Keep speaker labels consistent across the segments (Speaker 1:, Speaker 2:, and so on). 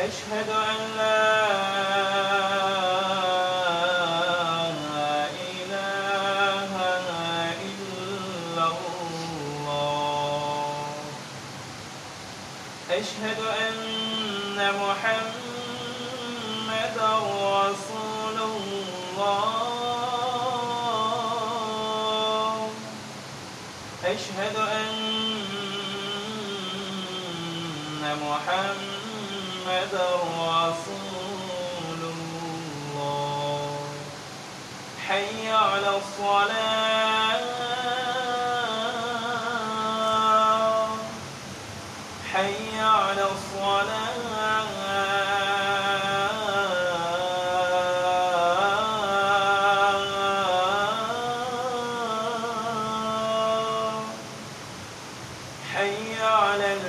Speaker 1: أشهد أن لا إله إلا الله أشهد أن محمدا رسول الله أشهد أن محمدا رسول الله حي على الصلاة حي على الصلاة حي على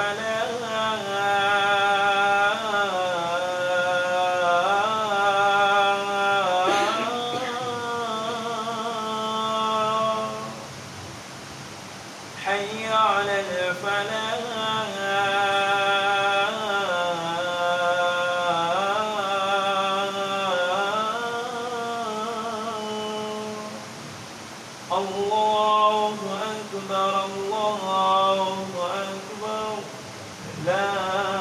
Speaker 1: الفلاح حي على الفلاح الله أكبر الله أكبر لا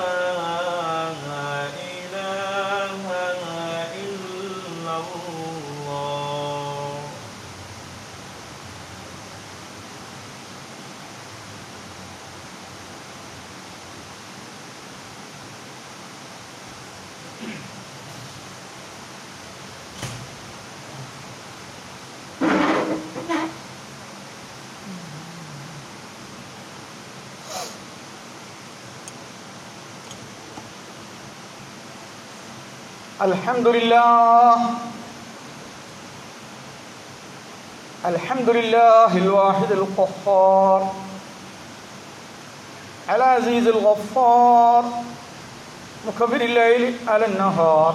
Speaker 1: إله إلا الله
Speaker 2: الحمد لله الحمد لله الواحد القهار العزيز الغفار مكبر الليل على النهار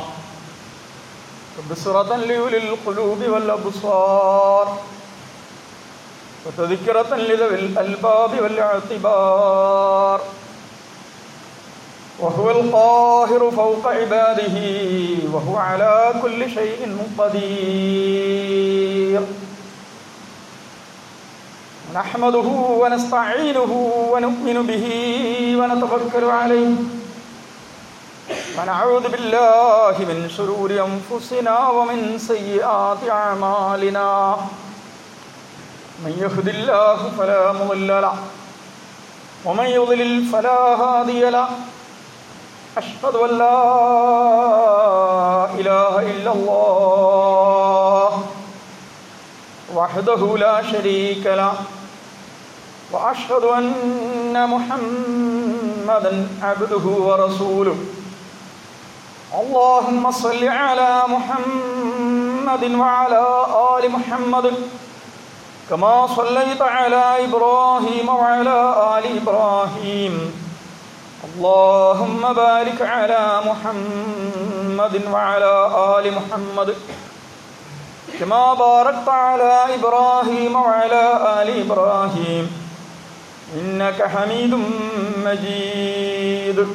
Speaker 2: بصرة لأولي القلوب والأبصار وتذكرة لذوي الألباب والاعتبار وهو القاهر فوق عباده وهو على كل شيء قدير نحمده ونستعينه ونؤمن به ونتوكل عليه ونعوذ بالله من شرور أنفسنا ومن سيئات أعمالنا من يهد الله فلا مضل له ومن يضلل فلا هادي له أشهد أن لا إله إلا الله وحده لا شريك له وأشهد أن محمدا عبده ورسوله اللهم صل على محمد وعلى آل محمد كما صليت على إبراهيم وعلى آل إبراهيم اللهم بارك على محمد وعلى آل محمد كما باركت على إبراهيم وعلى آل إبراهيم إنك حميد مجيد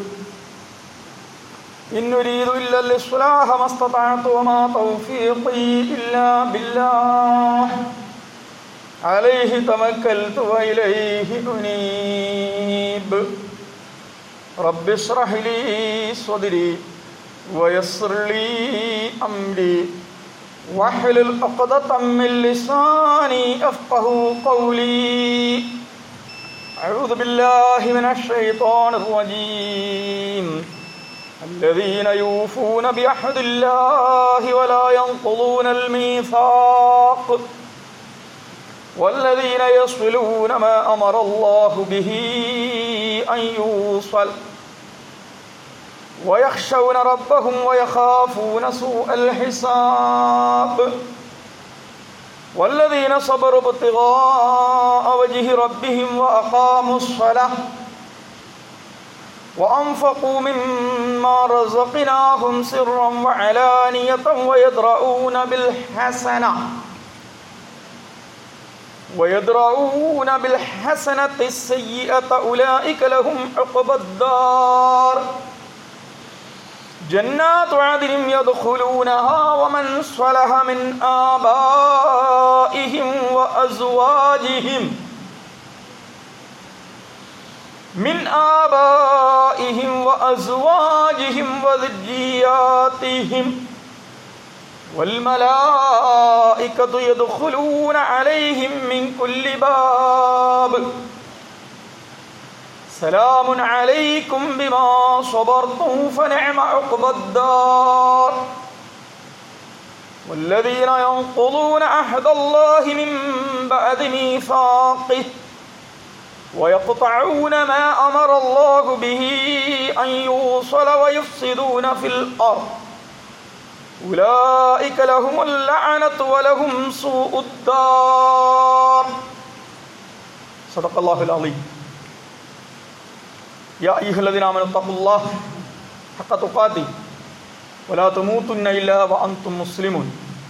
Speaker 2: إن نريد إلا الإصلاح ما استطعت وما توفيقي إلا بالله عليه توكلت وإليه أنيب رب اشرح لي صدري ويسر لي أمري واحلل عقدة من لساني أفقه قولي أعوذ بالله من الشيطان الرجيم الذين يوفون بعهد الله ولا ينقضون الميثاق والذين يصلون ما أمر الله به أن يوصل ويخشون ربهم ويخافون سوء الحساب والذين صبروا ابتغاء وجه ربهم وأقاموا الصلاة وأنفقوا مما رزقناهم سرا وعلانية ويدرؤون بالحسنة ويدرؤون بالحسنة السيئة أولئك لهم عقبى الدار جنات عدن يدخلونها ومن صلح من آبائهم وأزواجهم من آبائهم وأزواجهم وذرياتهم والملائكة يدخلون عليهم من كل باب سلام عليكم بما صبرتم فنعم عقبى الدار والذين ينقضون عهد الله من بعد ميثاقه ويقطعون ما أمر الله به أن يوصل ويفسدون في الأرض أولئك لهم اللعنة ولهم سوء الدار صدق الله العظيم يا أيها الذين آمنوا اتقوا الله حق تقاته ولا تموتن إلا وأنتم مسلمون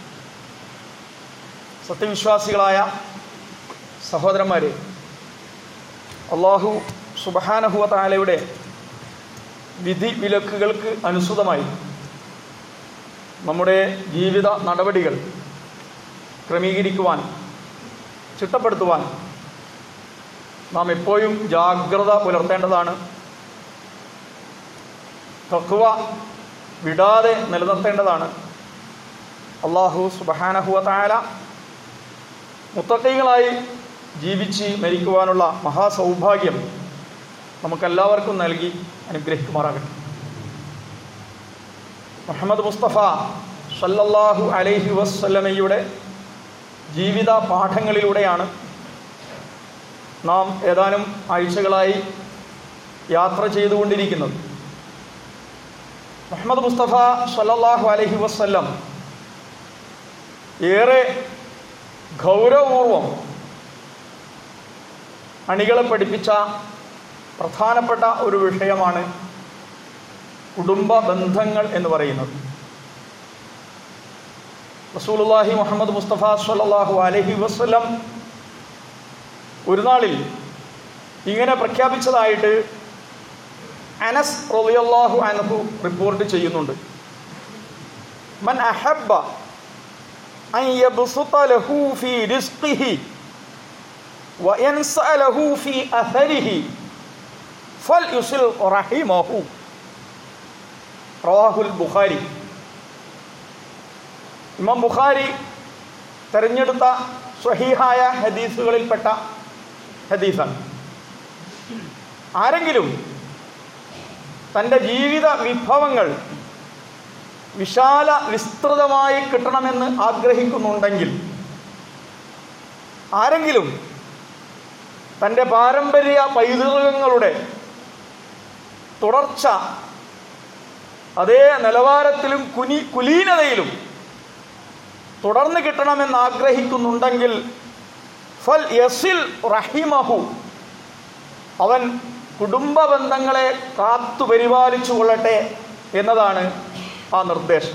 Speaker 2: സത്യവിശ്വാസികളായ സഹോദരന്മാരെ അള്ളാഹു സുബഹാനഹുവ താലയുടെ വിധി വിലക്കുകൾക്ക് അനുസൃതമായി നമ്മുടെ ജീവിത നടപടികൾ ക്രമീകരിക്കുവാൻ ചിട്ടപ്പെടുത്തുവാൻ നാം എപ്പോഴും ജാഗ്രത പുലർത്തേണ്ടതാണ് തക്കുവ വിടാതെ നിലനിർത്തേണ്ടതാണ് അള്ളാഹു സുബഹാനഹുവ താല മുത്തക്കൈകളായി ജീവിച്ച് മരിക്കുവാനുള്ള മഹാസൗഭാഗ്യം നമുക്കെല്ലാവർക്കും നൽകി അനുഗ്രഹിക്കുമാറാകട്ടെ മുഹമ്മദ് മുസ്തഫ സല്ലല്ലാഹു അലൈഹി വസ്ലമയുടെ ജീവിത പാഠങ്ങളിലൂടെയാണ് നാം ഏതാനും ആഴ്ചകളായി യാത്ര ചെയ്തുകൊണ്ടിരിക്കുന്നത് മുഹമ്മദ് മുസ്തഫ സല്ലല്ലാഹു അലൈഹി വസ്ല്ലം ഏറെ ഗൗരവപൂർവം അണികളെ പഠിപ്പിച്ച പ്രധാനപ്പെട്ട ഒരു വിഷയമാണ് കുടുംബ ബന്ധങ്ങൾ എന്ന് പറയുന്നത് റസൂലുള്ളാഹി മുഹമ്മദ് മുസ്തഫ സല്ലല്ലാഹു അലൈഹി വസല്ലം ഒരു നാളിൽ ഇങ്ങനെ പ്രഖ്യാപിച്ചതായിട്ട് അനസ് റളിയല്ലാഹു അൻഹു റിപ്പോർട്ട് ചെയ്യുന്നുണ്ട് മൻ അഹബ്ബ അൻ യബ്സുത ലഹു ഫീ റിസ്ഖിഹി وينسأ له في أثره فليصل رحمه റവാഹുൽ ബുഖാരി ഇമാം ബുഖാരി തെരഞ്ഞെടുത്ത സ്വഹീഹായ ഹദീസുകളിൽപ്പെട്ട ഹദീസാണ് ആരെങ്കിലും തൻ്റെ ജീവിത വിഭവങ്ങൾ വിശാല വിസ്തൃതമായി കിട്ടണമെന്ന് ആഗ്രഹിക്കുന്നുണ്ടെങ്കിൽ ആരെങ്കിലും തൻ്റെ പാരമ്പര്യ പൈതൃകങ്ങളുടെ തുടർച്ച അതേ നിലവാരത്തിലും കുനി കുലീനതയിലും തുടർന്ന് കിട്ടണമെന്ന് ആഗ്രഹിക്കുന്നുണ്ടെങ്കിൽ ഫൽ യസിൽ റഹിമഹു അവൻ കുടുംബ ബന്ധങ്ങളെ കാത്തു പരിപാലിച്ചു കൊള്ളട്ടെ എന്നതാണ് ആ നിർദ്ദേശം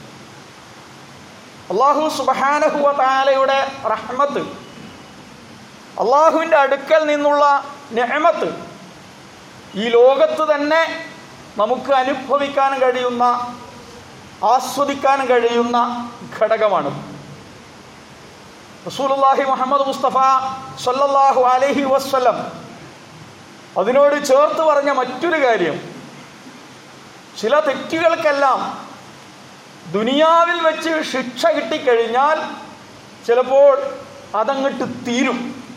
Speaker 2: അള്ളാഹു സുബഹാനഹുവ താലയുടെ റഹ്മത്ത് അള്ളാഹുവിൻ്റെ അടുക്കൽ നിന്നുള്ള നെഹമത്ത് ഈ ലോകത്ത് തന്നെ നമുക്ക് അനുഭവിക്കാൻ കഴിയുന്ന ആസ്വദിക്കാൻ കഴിയുന്ന ഘടകമാണ് റസൂലുള്ളാഹി മുഹമ്മദ് മുസ്തഫ സല്ലല്ലാഹു അലൈഹി വസ്ലം അതിനോട് ചേർത്ത് പറഞ്ഞ മറ്റൊരു കാര്യം ചില തെറ്റുകൾക്കെല്ലാം ദുനിയാവിൽ വെച്ച് ശിക്ഷ കിട്ടിക്കഴിഞ്ഞാൽ ചിലപ്പോൾ അതങ്ങട്ട് തീരും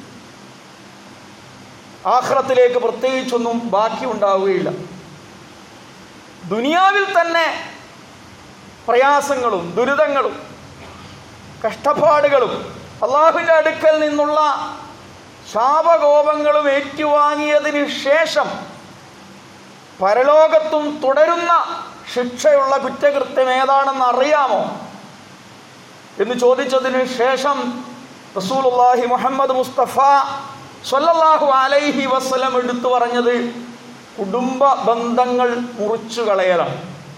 Speaker 2: ആഖ്രത്തിലേക്ക് പ്രത്യേകിച്ചൊന്നും ബാക്കി ഉണ്ടാവുകയില്ല ദുനിയാവിൽ തന്നെ പ്രയാസങ്ങളും ദുരിതങ്ങളും കഷ്ടപ്പാടുകളും അള്ളാഹുവിൻ്റെ അടുക്കൽ നിന്നുള്ള ശാപകോപങ്ങളും ഏറ്റുവാങ്ങിയതിന് ശേഷം പരലോകത്തും തുടരുന്ന ശിക്ഷയുള്ള കുറ്റകൃത്യം ഏതാണെന്ന് അറിയാമോ എന്ന് ചോദിച്ചതിന് ശേഷം റസൂലുള്ളാഹി മുഹമ്മദ് മുസ്തഫ സ്വല്ലല്ലാഹു അലൈഹി വസല്ലം എടുത്തു പറഞ്ഞത് കുടുംബ ബന്ധങ്ങൾ മുറിച്ചു കളയലാണ്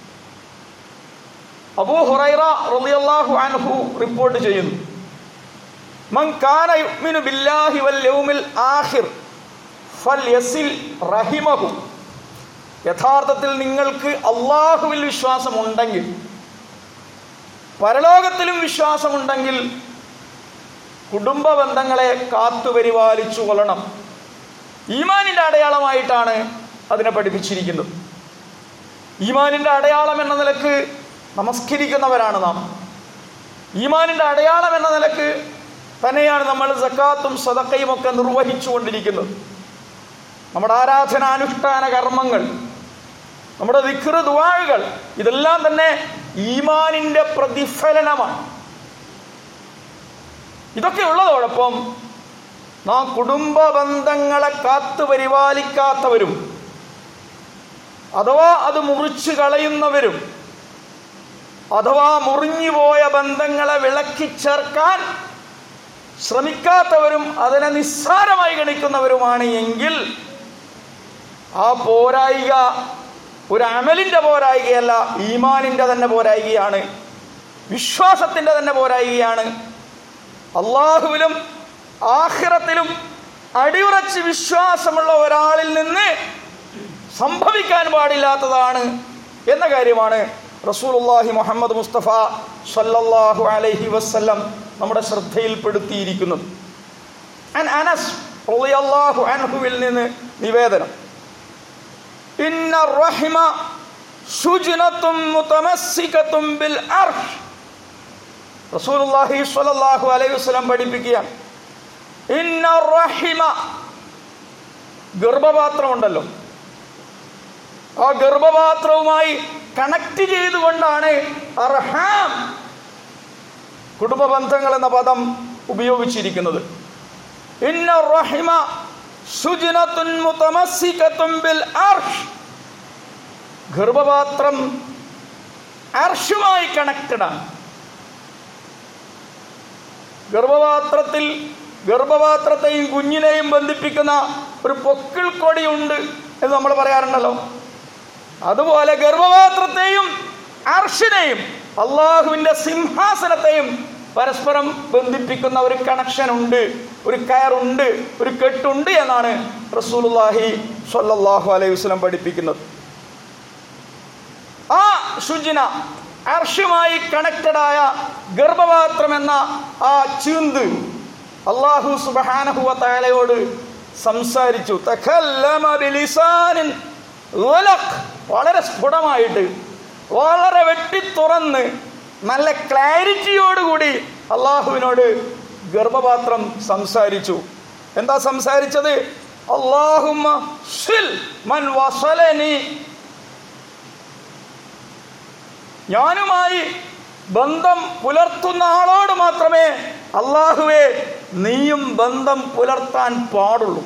Speaker 2: അബൂ ഹുറൈറ റളിയല്ലാഹു അൻഹു റിപ്പോർട്ട് ചെയ്യുന്നു മൻ കാന യുഅ്മിനു ബില്ലാഹി വൽ യൗമിൽ ആഖിർ ഫൽയസിൽ റഹിമഹു യഥാർത്ഥത്തിൽ നിങ്ങൾക്ക് അള്ളാഹുവിൽ വിശ്വാസമുണ്ടെങ്കിൽ പരലോകത്തിലും വിശ്വാസമുണ്ടെങ്കിൽ കുടുംബ ബന്ധങ്ങളെ കാത്തുപരിപാലിച്ചു കൊള്ളണം ഈമാനിൻ്റെ അടയാളമായിട്ടാണ് അതിനെ പഠിപ്പിച്ചിരിക്കുന്നത് ഈമാനിൻ്റെ അടയാളം എന്ന നിലക്ക് നമസ്കരിക്കുന്നവരാണ് നാം ഈമാനിൻ്റെ അടയാളം എന്ന നിലക്ക് തന്നെയാണ് നമ്മൾ സക്കാത്തും സദക്കയും ഒക്കെ നിർവഹിച്ചു കൊണ്ടിരിക്കുന്നത് നമ്മുടെ ആരാധനാനുഷ്ഠാന കർമ്മങ്ങൾ നമ്മുടെ വിക്ര ദുവാഴുകൾ ഇതെല്ലാം തന്നെ ഈമാനിൻ്റെ പ്രതിഫലനമാണ് ഇതൊക്കെ ഉള്ളതോടൊപ്പം നാം കുടുംബ ബന്ധങ്ങളെ കാത്തു പരിപാലിക്കാത്തവരും അഥവാ അത് മുറിച്ചു കളയുന്നവരും അഥവാ മുറിഞ്ഞുപോയ ബന്ധങ്ങളെ വിളക്കി ചേർക്കാൻ ശ്രമിക്കാത്തവരും അതിനെ നിസ്സാരമായി ഗണിക്കുന്നവരുമാണ് എങ്കിൽ ആ പോരായിക ഒരു അമലിൻ്റെ പോരായികയല്ല ഈമാനിൻ്റെ തന്നെ പോരായികയാണ് വിശ്വാസത്തിൻ്റെ തന്നെ പോരായികയാണ് അള്ളാഹുവിലും ആഖിറത്തിലും അടിയുറച്ച് വിശ്വാസമുള്ള ഒരാളിൽ നിന്ന് സംഭവിക്കാൻ പാടില്ലാത്തതാണ് എന്ന കാര്യമാണ് റസൂലുള്ളാഹി മുഹമ്മദ് മുസ്തഫ സല്ലല്ലാഹു അലൈഹി വസല്ലം നമ്മുടെ ശ്രദ്ധയിൽപ്പെടുത്തിയിരിക്കുന്നത് അൻ അനസ് റളിയല്ലാഹു അൻഹുവിൽ നിന്ന് നിവേദനം ഇന്ന റഹിമ സുജ്നത്തും മുതമസ്സികത്തും ബിൽ അർഷ് റസൂലുള്ളാഹി സ്വല്ലല്ലാഹു അലൈഹി വസല്ലം പഠിപ്പിക്കുകയാണ് ഇന്ന റഹിമ ഗർഭപാത്രമുണ്ടല്ലോ ആ ഗർഭപാത്രവുമായി കണക്ട് ചെയ്തുകൊണ്ടാണ് അർഹാം കുടുംബ ബന്ധങ്ങൾ എന്ന പദം ഉപയോഗിച്ചിരിക്കുന്നത് ഇന്ന റഹിമ സുജ്നത്തുൻ മുതമസ്സികത്തും ബിൽ അർഷ് ഗർഭപാത്രം അർഷുമായി കണക്റ്റഡാണ് ഗർഭപാത്രത്തിൽ ഗർഭപാത്രത്തെയും കുഞ്ഞിനെയും ബന്ധിപ്പിക്കുന്ന ഒരു പൊക്കിൾ കൊടിയുണ്ട് എന്ന് നമ്മൾ പറയാറുണ്ടല്ലോ അതുപോലെ ഗർഭപാത്രത്തെയും അർഷിനെയും അള്ളാഹുവിൻ്റെ സിംഹാസനത്തെയും പരസ്പരം ബന്ധിപ്പിക്കുന്ന ഒരു കണക്ഷൻ ഉണ്ട് ഒരു കയറുണ്ട് ഒരു കെട്ടുണ്ട് എന്നാണ് റസൂലുള്ളാഹി സ്വല്ലല്ലാഹു അലൈഹി വസല്ലം പഠിപ്പിക്കുന്നത് ആ ശുചിന അർഷുമായി കണക്റ്റഡായ ഗർഭപാത്രം എന്ന ആ ചീന്ത് അള്ളാഹു സുബഹാനഹുവ താലയോട് സംസാരിച്ചു തഖല്ലമ ബിലിസാനിൻ ഗലഖ്. വളരെ സ്ഫുടമായിട്ട് വളരെ വെട്ടിത്തുറന്ന് നല്ല ക്ലാരിറ്റിയോടുകൂടി അള്ളാഹുവിനോട് ഗർഭപാത്രം സംസാരിച്ചു എന്താ സംസാരിച്ചത് അള്ളാഹുമ്മ സിൽ മൻ വസലനി ഞാനുമായി ബന്ധം പുലർത്തുന്ന ആളോട് മാത്രമേ അള്ളാഹുവെ നീയും ബന്ധം പുലർത്താൻ പാടുള്ളൂ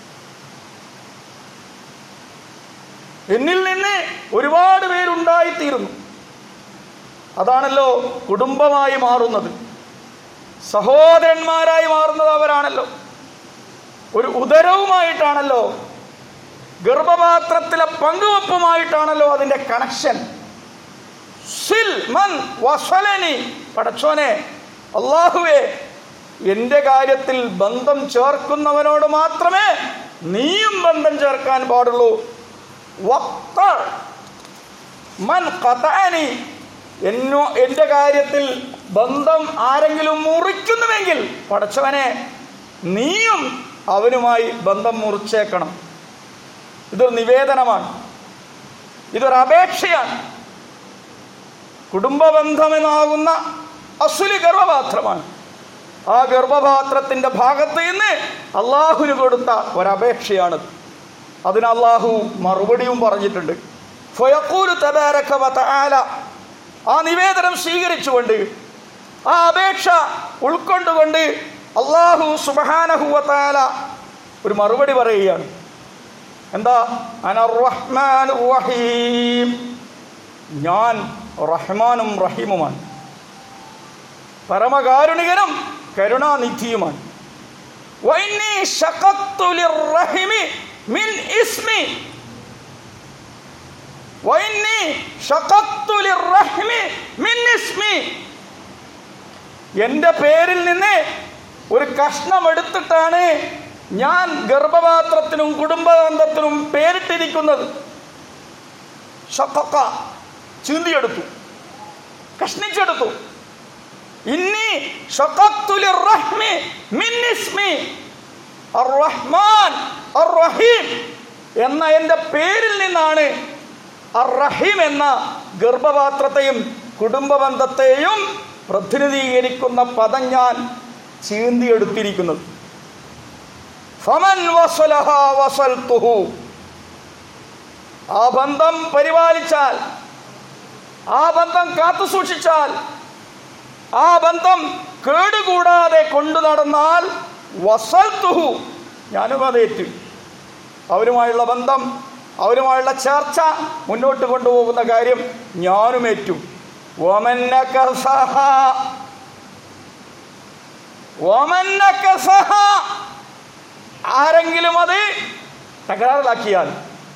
Speaker 2: എന്നിൽ നിന്ന് ഒരുപാട് പേരുണ്ടായിത്തീരുന്നു അതാണല്ലോ കുടുംബമായി മാറുന്നത് സഹോദരന്മാരായി മാറുന്നത് അവരാണല്ലോ ഒരു ഉദരവുമായിട്ടാണല്ലോ ഗർഭപാത്രത്തിലെ പങ്കുവെപ്പുമായിട്ടാണല്ലോ അതിൻ്റെ കണക്ഷൻ സിൽ മൻ വസലനി പടച്ചോനെ അള്ളാഹുവേ എൻ്റെ കാര്യത്തിൽ ബന്ധം ചേർക്കുന്നവനോട് മാത്രമേ നീയും ബന്ധം ചേർക്കാൻ പാടുള്ളൂ വക്ത മൻ ഖതഅനി എന്നോ എൻ്റെ കാര്യത്തിൽ ബന്ധം ആരെങ്കിലും മുറിക്കുന്നുവെങ്കിൽ പടച്ചവനെ നീയും അവനുമായി ബന്ധം മുറിച്ചേക്കണം ഇതൊരു നിവേദനമാണ് ഇതൊരു അപേക്ഷയാണ് കുടുംബ ബന്ധമെന്നാകുന്ന അസുലി ഗർഭപാത്രമാണ് ആ ഗർഭപാത്രത്തിൻ്റെ ഭാഗത്ത് നിന്ന് അള്ളാഹുവിന് കൊടുത്ത ഒരപേക്ഷയാണത് അതിന് അള്ളാഹു മറുപടിയും പറഞ്ഞിട്ടുണ്ട് ഫയഖൂലു തബാരക വതആല ആ നിവേദനം സ്വീകരിച്ചുകൊണ്ട് ആ അപേക്ഷ ഉൾക്കൊണ്ടുകൊണ്ട് അള്ളാഹു സുബ്ഹാനഹു വതആല ഒരു മറുപടി പറയുകയാണ് എന്താ അനർ റഹ്മാനുർ റഹീം ഞാൻ റഹ്മാനും റഹീമുമാണ് പരമകാരുണികനും കരുണാനിധിയുമാണ് വൈന്നി ശഖത്തു ലിർറഹിമി മിൻ ഇസ്മി വൈന്നി ശഖത്തു ലിർറഹിമി മിൻ ഇസ്മി എൻ്റെ പേരിൽ നിന്ന് ഒരു കഷ്ണം എടുത്തിട്ടാണ് ഞാൻ ഗർഭപാത്രത്തിനും കുടുംബബന്ധത്തിനും പേരിട്ടിരിക്കുന്നത് ഷക്കക്ക ചീന്തിയെടുത്തു കഷ്ണിച്ചെടുത്തു ഇന്നി ഷഖഖ്തു ലിർറഹ്മി മിൻ ഇസ്മി അർ-റഹ്മാൻ അർ-റഹീം എന്ന എൻ്റെ പേരിൽ നിന്നാണ് അർ-റഹീം എന്ന ഗർഭപാത്രത്തെയും കുടുംബ ബന്ധത്തെയും പ്രതിനിധീകരിക്കുന്ന പദം ഞാൻ ചീന്തിയെടുത്തിരിക്കുന്നത് ഫമൻ വസലഹ വസൽത്തുഹു ആ ബന്ധം പരിപാലിച്ചാൽ ആ ബന്ധം കാത്തു സൂക്ഷിച്ചാൽ ആ ബന്ധം കേടുകൂടാതെ കൊണ്ടു നടന്നാൽ വസൽത്തുഹു ഞാനും അതേറ്റു അവരുമായുള്ള ബന്ധം അവരുമായുള്ള ചർച്ച മുന്നോട്ട് കൊണ്ടുപോകുന്ന കാര്യം ഞാനും ഏറ്റു ഓമന്നകസഹ. ഓമന്നകസഹ. ആരെങ്കിലും അത് തകരാറിലാക്കിയാൽ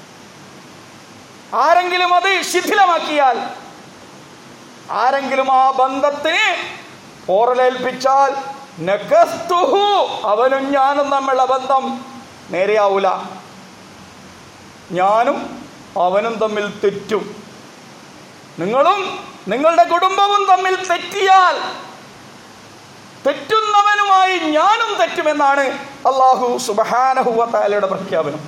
Speaker 2: ആരെങ്കിലും അത് ശിഥിലമാക്കിയാൽ ആരെങ്കിലും ആ ബന്ധത്തിന് പോറലേൽപ്പിച്ചാൽ നഖസ്തുഹു അവനും ഞാനും തമ്മിലുള്ള ബന്ധം നേരെയാവൂല ഞാനും അവനും തമ്മിൽ തെറ്റും നിങ്ങളും നിങ്ങളുടെ കുടുംബവും തമ്മിൽ തെറ്റിയാൽ തെറ്റുന്നവനുമായി ഞാനും തെറ്റുമെന്നാണ് അള്ളാഹു സുബഹാനഹുവ താലയുടെ പ്രഖ്യാപനം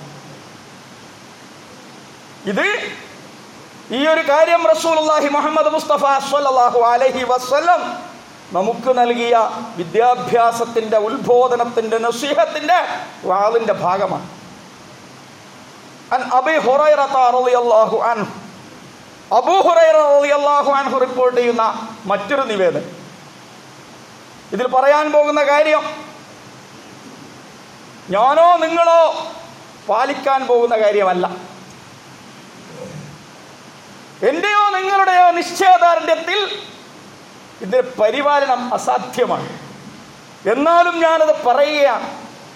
Speaker 2: ഇത് ഈ ഒരു കാര്യം റസൂലുള്ളാഹി മുഹമ്മദ് മുസ്തഫ സ്വല്ലല്ലാഹു അലൈഹി വസല്ലം നമുക്ക് നൽകിയ വിദ്യാഭ്യാസത്തിന്റെ ഉത്ബോധനത്തിന്റെ നസീഹത്തിന്റെ വാളിന്റെ ഭാഗമാണ് അൻ അബി ഹുറൈറത റളിയല്ലാഹു അൻഹു അബൂ ഹുറൈറ റളിയല്ലാഹു അൻഹു റിപ്പോർട്ട് ചെയ്യുന്ന മറ്റൊരു നിവേദനം ഇതിൽ പറയാൻ പോകുന്ന കാര്യം ഞാനോ നിങ്ങളോ പാലിക്കാൻ പോകുന്ന കാര്യമല്ല എന്റെയോ നിങ്ങളുടെയോ നിശ്ചയദാർഢ്യത്തിൽ ഇതിന്റെ പരിപാലനം അസാധ്യമാണ് എന്നാലും ഞാനത് പറയുകയാണ്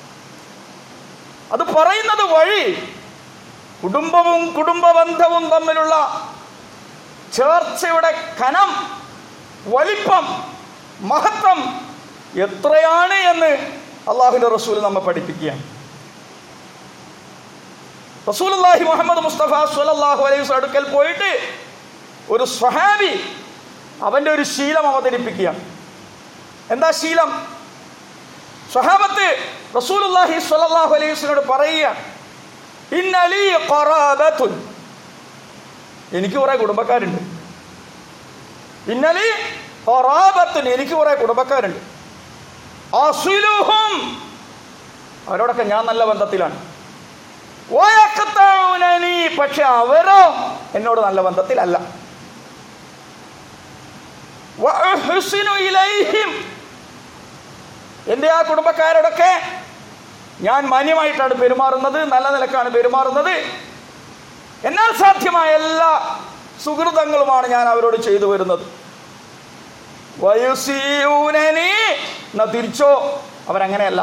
Speaker 2: അത് പറയുന്നത് വഴി കുടുംബവും കുടുംബ ബന്ധവും തമ്മിലുള്ള ചേർച്ചയുടെ കനം വലിപ്പം മഹത്വം എത്രയാണ് എന്ന് അള്ളാഹുവിൻ്റെ റസൂൽ നമ്മെ പഠിപ്പിക്കുകയാണ് റസൂലുള്ളാഹി മുഹമ്മദ് മുസ്തഫ സ്വല്ലല്ലാഹു അലൈഹി വസല്ലം അടുക്കൽ പോയിട്ട് ഒരു സ്വഹാബി അവൻ്റെ ഒരു ശീലം അവതരിപ്പിക്കുകയാണ് എന്താ ശീലം സ്വഹാബത്ത് റസൂലുള്ളാഹി സ്വല്ലല്ലാഹു അലൈഹി വസല്ലമയോട് പറയുകയാണ് ഇന്നലി ഖറാബത്തുൻ എനിക്ക് കുറേ കുടുംബക്കാരുണ്ട് ഇന്നലി ഖറാബത്തുൻ എനിക്ക് കുറേ കുടുംബക്കാരുണ്ട് അസിലുഹും അവരോടൊക്കെ ഞാൻ നല്ല ബന്ധത്തിലാണ് വയഖ്തഊനനി പക്ഷെ അവരോ എന്നോട് നല്ല ബന്ധത്തിലല്ല വഅഹ്സിനു ഇലൈഹിം എൻ്റെ ആ കുടുംബക്കാരോടൊക്കെ ഞാൻ മാന്യമായിട്ടാണ് പെരുമാറുന്നത് നല്ല നിലക്കാണ് പെരുമാറുന്നത് എന്നാൽ സാധ്യമായ എല്ലാ സുഹൃതങ്ങളുമാണ് ഞാൻ അവരോട് ചെയ്തു വരുന്നത് വയുസീഊനനി എന്നാ തിരിച്ചോ അവരങ്ങനെയല്ല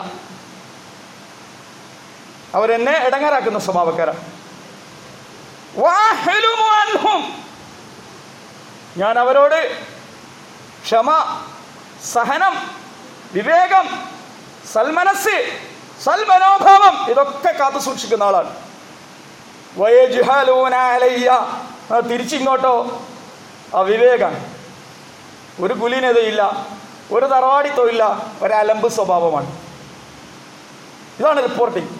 Speaker 2: അവരെന്നെ ഇടങ്ങാറാക്കുന്ന സ്വഭാവക്കാരാണ് വാഹിലുമു അൻഹും. ഞാൻ അവരോട് ക്ഷമ സഹനം വിവേകം സൽമനസ് സൽമനോഭാവം ഇതൊക്കെ കാത്തു സൂക്ഷിക്കുന്ന ആളാണ് വയജുഹലൂന അലയ്യ ആ, തിരിച്ചിങ്ങോട്ടോ അവിവേകം ഒരു കുലീനതയില്ല ഒരു തറവാടിത്വമില്ല ഒരലമ്പ് സ്വഭാവമാണ് ഇതാണ് റിപ്പോർട്ടിംഗ്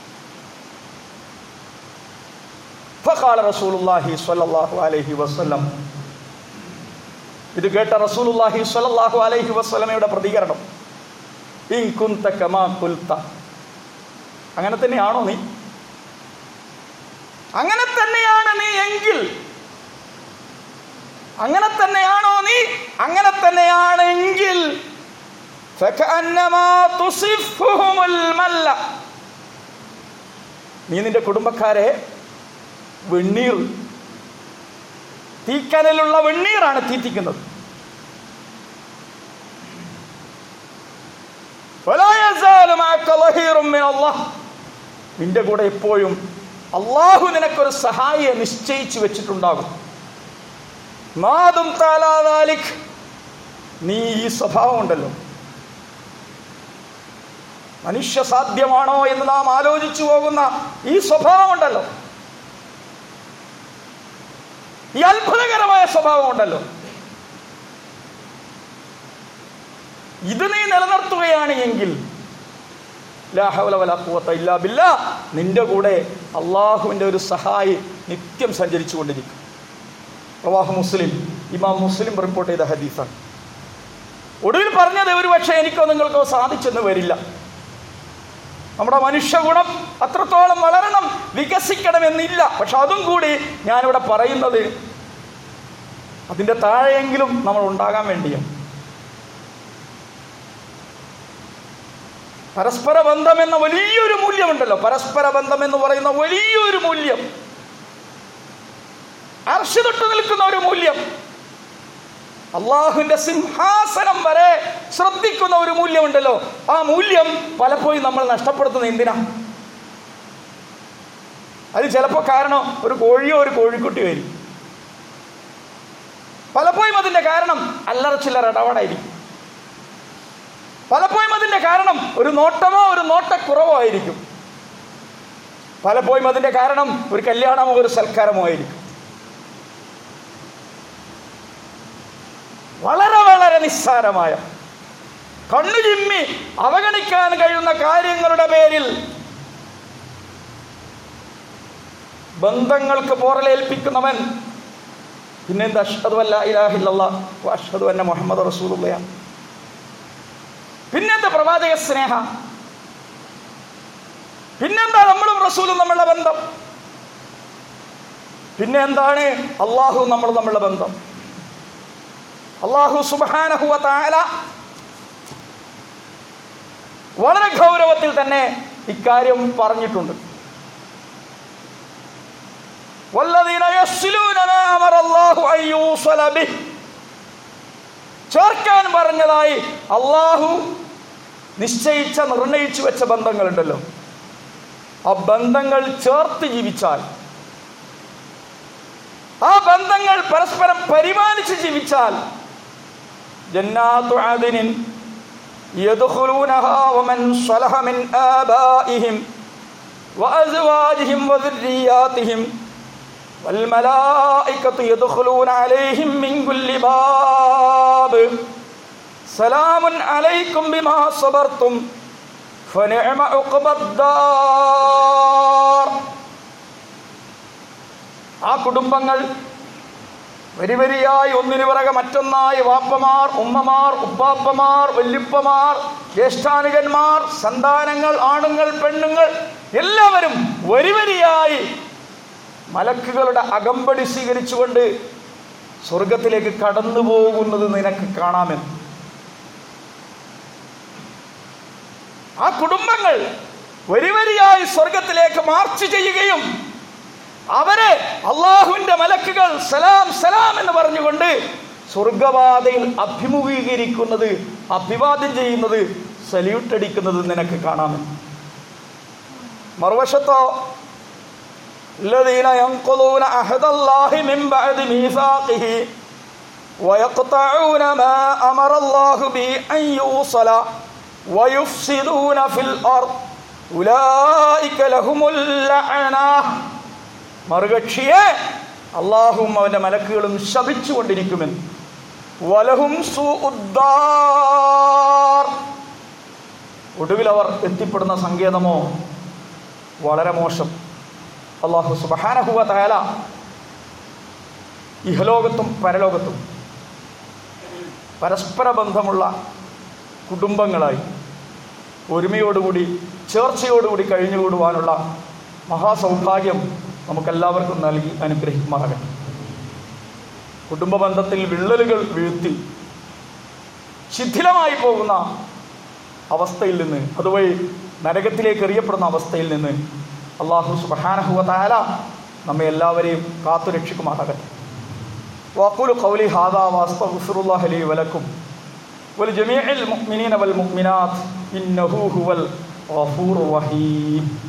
Speaker 2: فقال رسول الله صلى الله عليه وسلم ഇത് കേട്ട റസൂലുള്ളാഹി സ്വല്ലല്ലാഹു അലൈഹി വസല്ലമയുടെ പ്രതികരണം ഇൻ കുന്ത കമാ കുൽത്ത അങ്ങനെ തന്നെയാണോ നീ അങ്ങനെ തന്നെയാണ് നീ എങ്കിൽ അങ്ങനെ തന്നെയാണോ നീ അങ്ങനെ തന്നെയാണെങ്കിൽ ഫകഅന്നമാ തുസിഫുഹുമുൽ മല്ല നീ നിന്റെ കുടുംബക്കാരെ വെണ്ണീർ തീക്കനലുള്ള വെണ്ണീറാണ് തീറ്റിക്കുന്നത് ولا يزال معك ظهير من الله. നിന്റെ കൂടെ എപ്പോഴും അള്ളാഹു നിനക്കൊരു സഹായിയെ നിശ്ചയിച്ചു വെച്ചിട്ടുണ്ടാകും മാതും താലാദാലിക് നീ ഈ സ്വഭാവം ഉണ്ടല്ലോ മനുഷ്യ സാധ്യമാണോ എന്ന് നാം ആലോചിച്ചു പോകുന്ന ഈ സ്വഭാവം ഉണ്ടല്ലോ ഈ അത്ഭുതകരമായ സ്വഭാവം ഉണ്ടല്ലോ ഇത് നീ നിലനിർത്തുകയാണ് എങ്കിൽ ലാ ഹൗല വലാ ഖുവത ഇല്ലാ ബില്ലാ നിന്റെ കൂടെ അള്ളാഹുവിൻ്റെ ഒരു സഹായി നിത്യം സഞ്ചരിച്ചു കൊണ്ടിരിക്കും പ്രവാഹ് മുസ്ലിം ഇമാം മുസ്ലിം റിപ്പോർട്ട് ചെയ്ത ഹദീസാണ് ഒടുവിൽ പറഞ്ഞത് ഒരു പക്ഷേ എനിക്കോ നിങ്ങൾക്കോ സാധിച്ചെന്ന് വരില്ല നമ്മുടെ മനുഷ്യഗുണം അത്രത്തോളം വളരണം വികസിക്കണമെന്നില്ല പക്ഷെ അതും കൂടി ഞാനിവിടെ പറയുന്നത് അതിൻ്റെ താഴെയെങ്കിലും നമ്മൾ ഉണ്ടാകാൻ വേണ്ടിയാണ് പരസ്പര ബന്ധം എന്ന വലിയൊരു മൂല്യമുണ്ടല്ലോ പരസ്പര ബന്ധം എന്ന് പറയുന്ന വലിയൊരു മൂല്യം അർഷി തൊട്ട് നിൽക്കുന്ന ഒരു മൂല്യം അള്ളാഹുവിന്റെ സിംഹാസനം വരെ ശ്രദ്ധിക്കുന്ന ഒരു മൂല്യമുണ്ടല്ലോ ആ മൂല്യം പലപ്പോഴും നമ്മൾ നഷ്ടപ്പെടുത്തുന്നത് എന്തിനാ അത് ചിലപ്പോൾ കാരണം ഒരു കോഴിയോ ഒരു കോഴിക്കുട്ടിയോ ആയിരിക്കും പലപ്പോഴും അതിന്റെ കാരണം അല്ലറ ചില്ലറ ഇടപാടായിരിക്കും പലപ്പോഴും അതിന്റെ കാരണം ഒരു നോട്ടമോ ഒരു നോട്ടക്കുറവോ ആയിരിക്കും പലപ്പോഴും അതിന്റെ കാരണം ഒരു കല്യാണമോ ഒരു സൽക്കാരമോ ആയിരിക്കും വളരെ വളരെ നിസ്സാരമായ കണ്ണു ചിമ്മി അവഗണിക്കാൻ കഴിയുന്ന കാര്യങ്ങളുടെ പേരിൽ ബന്ധങ്ങൾക്ക് പോറലേൽപ്പിക്കുന്നവൻ പിന്നെന്താ അഷ്ഹദു അല്ല ഇലാഹില്ല അഷ്ഹദു അന്ന മുഹമ്മദ് റസൂലുള്ളയാണ് പിന്നെന്താ പ്രവാചക സ്നേഹ പിന്നെന്താ നമ്മളും റസൂലും നമ്മളുടെ ബന്ധം പിന്നെ എന്താണ് അള്ളാഹു നമ്മൾ നമ്മളുടെ ബന്ധം അള്ളാഹു സുബാനഹുവ താല വളരെ ഗൗരവത്തിൽ തന്നെ ഇക്കാര്യം പറഞ്ഞിട്ടുണ്ട് والذين يصلون ما أمر الله أن يوصل به ചേർക്കാൻ പറഞ്ഞതായി അള്ളാഹു നിശ്ചയിച്ച നിർണയിച്ചു വെച്ച ബന്ധങ്ങളുണ്ടല്ലോ ആ ബന്ധങ്ങൾ ചേർത്ത് ജീവിച്ചാൽ ആ ബന്ധങ്ങൾ പരസ്പരം പരിപാലിച്ച് ജീവിച്ചാൽ ജന്നാത്തു ആദിനിൻ يدخلونها ومن صلح من آبائهم وأزواجهم وذرياتهم والملائكة يدخلون عليهم من كل باب سلام عليكم بما صبرتم فنعم عقبى الدار ആ കുടുംബങ്ങൾ വരി വരിയായി ഒന്നിനു പിറകെ മറ്റൊന്നായി വാപ്പമാർ ഉമ്മമാർ ഉപ്പാപ്പമാർ വല്യുപ്പമാർ ജ്യേഷ്ഠാനുകന്മാർ സന്താനങ്ങൾ ആണുങ്ങൾ പെണ്ണുങ്ങൾ എല്ലാവരും വരി വരിയായി മലക്കുകളുടെ അകമ്പടി സ്വീകരിച്ചുകൊണ്ട് സ്വർഗത്തിലേക്ക് കടന്നു പോകുന്നത് നിനക്ക് കാണാമെന്ന് ആ കുടുംബങ്ങൾ വരി വരിയായി സ്വർഗത്തിലേക്ക് മാർച്ച് ചെയ്യുകയും അവരെ അള്ളാഹുവിന്റെ മലക്കുകൾ സലാം സലാം എന്ന് പറഞ്ഞുകൊണ്ട് സ്വർഗപാതയിൽ അഭിമുഖീകരിക്കുന്നത് അഭിവാദ്യം ചെയ്യുന്നത് സല്യൂട്ട് അടിക്കുന്നത് നിനക്ക് കാണാമെന്ന് മറുവശത്തോ الذين ينقضون عهد الله من بعد ميثاقه ويقطعون ما أمر الله به أن يوصل ويفسدون في الأرض أولئك لهم اللعنة മറുകക്ഷിയെ അള്ളാഹും അവൻ്റെ മലക്കുകളും ശപിച്ചു കൊണ്ടിരിക്കുമെന്ന് വലഹും സൂഉദ്ദാർ ഒടുവിൽ അവർ എത്തിപ്പെടുന്ന സങ്കേതമോ വളരെ മോശം അള്ളാഹു സുബഹാനഹുവ തയാല ഇഹലോകത്തും പരലോകത്തും പരസ്പര ബന്ധമുള്ള കുടുംബങ്ങളായി ഒരുമയോടുകൂടി ചേർച്ചയോടുകൂടി കഴിഞ്ഞുകൂടുവാനുള്ള മഹാസൗഭാഗ്യം നമുക്കെല്ലാവർക്കും നൽകി അനുഗ്രഹിക്കുമാറാകട്ടെ കുടുംബ ബന്ധത്തിൽ വിള്ളലുകൾ വീഴ്ത്തി ശിഥിലമായി പോകുന്ന അവസ്ഥയിൽ നിന്ന് അതുവഴി നരകത്തിലേക്ക് എറിയപ്പെടുന്ന അവസ്ഥയിൽ നിന്ന് അള്ളാഹു സുബഹാനഹുവ താല നമ്മെ എല്ലാവരെയും കാത്തു രക്ഷിക്കുമാറാകട്ടെ വാക്കുലു കൗലി ഹാദാ വാസ്തഗ്ഫിറുല്ലാഹി ലി വലക്കും ولجميع المؤمنين والمؤمنات إنه هو الغفور الرحيم